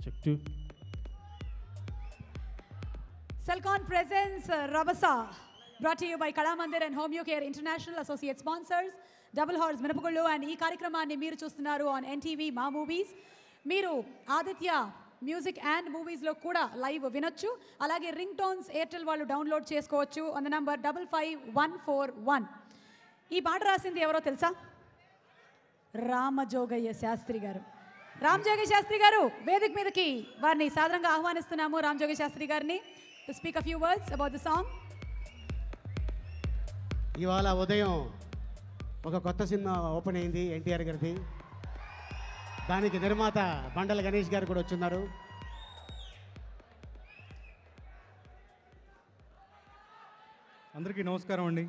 Check two. Selcon presents uh, Rabasa, brought to you by Kalamandir and Home Care International Associate Sponsors, Double Horse మినపగుళ్ళు and ఈ కార్యక్రమాన్ని మీరు చూస్తున్నారు on NTV మా movies మీరు Aditya music and మూవీస్లో కూడా లైవ్ వినొచ్చు అలాగే రింగ్ టోన్స్ ఎయిర్టెల్ వాళ్ళు డౌన్లోడ్ చేసుకోవచ్చు on the number double five one four one ఈ పాట రాసింది ఎవరో తెలుసా రామజోగయ్య శాస్త్రి గారు రామజోగయ్య శాస్త్రి గారు వేదిక మీదకి వారిని సాధారణంగా ఆహ్వానిస్తున్నాము రామజోగయ్య శాస్త్రి గారిని to speak a few words about the song ఇవాళ ఉదయం ఒక కొత్త సినిమా ఓపెన్ అయింది ఎన్టీఆర్ గారిది దానికి నిర్మాత బండల గణేష్ గారు కూడా వచ్చున్నారు అందరికీ నమస్కారం అండి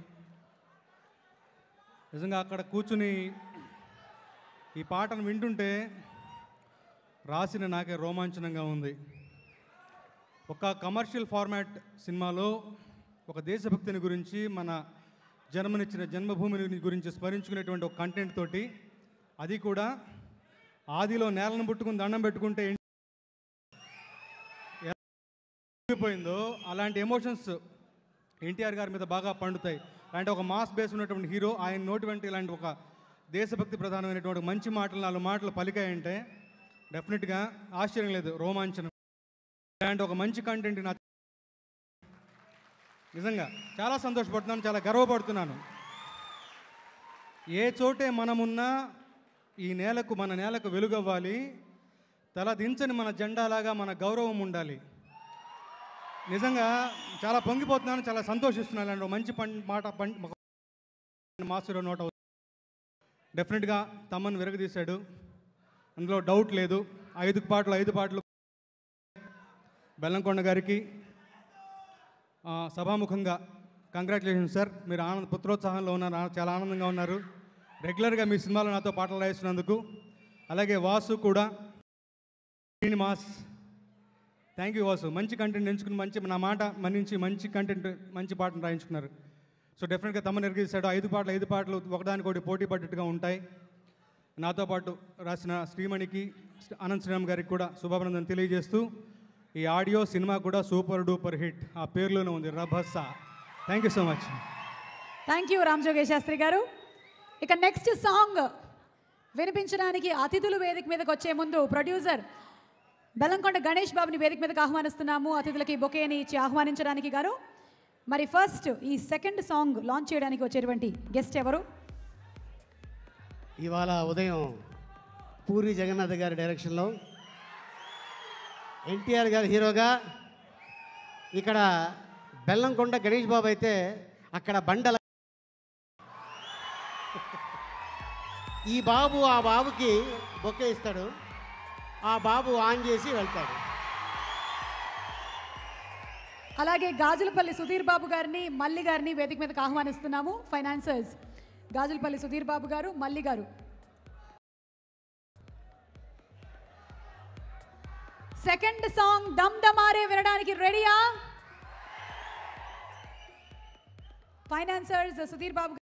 నిజంగా అక్కడ కూర్చుని ఈ పాటను వింటుంటే రాసిన నాకే రోమాంచనంగా ఉంది ఒక కమర్షియల్ ఫార్మాట్ సినిమాలో ఒక దేశభక్తిని గురించి మన జన్మనిచ్చిన జన్మభూమిని గురించి స్మరించుకునేటువంటి ఒక కంటెంట్ తోటి అది కూడా ఆదిలో నేలను పుట్టుకుని దండం పెట్టుకుంటే పోయిందో అలాంటి ఎమోషన్స్ ఎన్టీఆర్ గారి మీద బాగా పండుతాయి అలాంటి ఒక మాస్ బేస్ ఉన్నటువంటి హీరో ఆయన నోటి వెంట ఇలాంటి ఒక దేశభక్తి ప్రధానమైనటువంటి మంచి మాటలు నాలుగు మాటలు పలికాయంటే డెఫినెట్గా ఆశ్చర్యం లేదు రోమాంచనం ఇలాంటి ఒక మంచి కంటెంట్ నా నిజంగా చాలా సంతోషపడుతున్నాను చాలా గర్వపడుతున్నాను ఏ చోటే మనమున్నా ఈ నేలకు మన నేలకు వెలుగవ్వాలి తల దించని మన జెండాలాగా మన గౌరవం ఉండాలి నిజంగా చాలా పొంగిపోతున్నాను చాలా సంతోషిస్తున్నాను ఇలాంటి ఒక మంచి పం మాట పం మాస్టర్ నోట్ అవుతుంది డెఫినెట్గా తమ్మని విరగదీశాడు అందులో డౌట్ లేదు ఐదు పాటలు ఐదు పాటలు బెల్లంకొండ గారికి ఆ, సభాముఖంగా కంగ్రాచులేషన్ సార్ మీరు ఆనంద పుత్రోత్సాహంలో ఉన్నారు ఆ- చాలా ఆనందంగా ఉన్నారు రెగ్యులర్గా మీ సినిమాలో నాతో పాటలు రాయిస్తున్నందుకు అలాగే వాసు కూడా శ్రీనివాస్ థ్యాంక్ యూ వాసు మంచి కంటెంట్ ఎంచుకుని మంచి నా మాట మన్నించి మంచి కంటెంట్ మంచి పాటను రాయించుకున్నారు సో డెఫినెట్గా తమ నిర్గీశాడు ఐదు పాటలు ఐదు పాటలు ఒకదానికొకటి పోటీ పడ్డట్టుగా ఉంటాయి నాతో పాటు రాసిన శ్రీమణికి అనంత్ శ్రీరామ్ గారికి కూడా శుభాభినందన తెలియజేస్తూ ఈ ఆడియో సినిమా కూడా సూపర్ డూపర్ హిట్ ఆ పేరులోనే ఉంది రభస్సా thank you so much thank you Ramajogayya Sastry గారు ఇక నెక్స్ట్ సాంగ్ వినిపించడానికి అతిథులు వేదిక మీదకి వచ్చే ముందు ప్రొడ్యూసర్ బెల్లంకొండ గణేష్ బాబుని వేదిక మీదకి ఆహ్వానిస్తున్నాము అతిథులకి బొకేని ఇచ్చి ఆహ్వానించడానికి గారు మరి ఫస్ట్ ఈ సెకండ్ సాంగ్ లాంచ్ చేయడానికి వచ్చేటువంటి గెస్ట్ ఎవరు ఇవాళ ఉదయం పూరి జగన్నాథ్ గారి డైరెక్షన్లో ఎన్టీఆర్ గారి హీరోగా ఇక్కడ బెల్లంకొండ గణేష్ బాబు అయితే అక్కడ బండల ఈ బాబు ఆ బాబుకి బొకే ఇస్తాడు ఆ బాబు ఆన్ చేసి వెళ్తాడు అలాగే గాజులపల్లి సుధీర్ బాబు గారిని మల్లి గారిని వేదిక మీదకి ఆహ్వానిస్తున్నాము ఫైనాన్సర్స్ గాజులపల్లి సుధీర్ బాబు గారు మల్లి గారు సెకండ్ సాంగ్ దమ్ దమారే వినడానికి రెడీయా ఫైనాన్సర్స్ సుధీర్ బాబు